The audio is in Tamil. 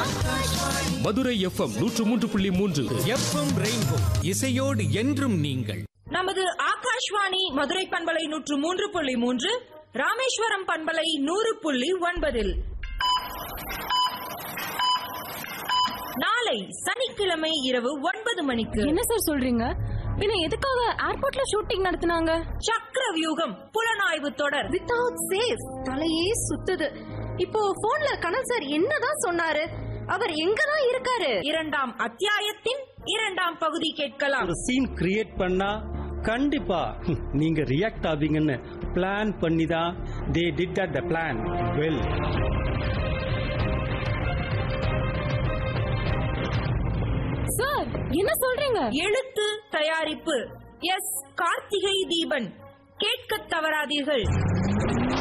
மதுரை எஃப்எம் நூற்று மூன்று புள்ளி மூன்று எஃப்எம் ரெயின்போ இசையோடு என்றும் நீங்கள் நமது ஆகாஷ்வாணி மதுரை பண்பலை நூற்று மூன்று புள்ளி மூன்று ராமேஸ்வரம் பண்பலை நூறு புள்ளி ஒன்பதில் நாளை சனிக்கிழமை இரவு ஒன்பது மணிக்கு என்ன சார் சொல்றீங்க பின்ன எதுக்காக ஏர்போர்ட்ல ஷூட்டிங் நடத்துனாங்க சக்கர வியூகம் புலனாய்வு தொடர் வித்தவுட் சேஃப் தலையே சுத்துது இப்போ போன்ல கனல் சார் என்னதான் சொன்னாரு அவர் எங்க தான் இருக்காரு இரண்டாம் அத்தியாயத்தின் இரண்டாம் பகுதி கேட்கலாம் ஒரு சீன் கிரியேட் பண்ணா கண்டிப்பா ஹம், நீங்க ரியாக்ட் ஆவீங்கன்னு பிளான் பண்ணி தான் they did at the plan well sir என்ன சொல்றீங்க எழுத்து தயாரிப்பு எஸ் கார்த்திகை தீபன் கேட்க தவறாதீர்கள்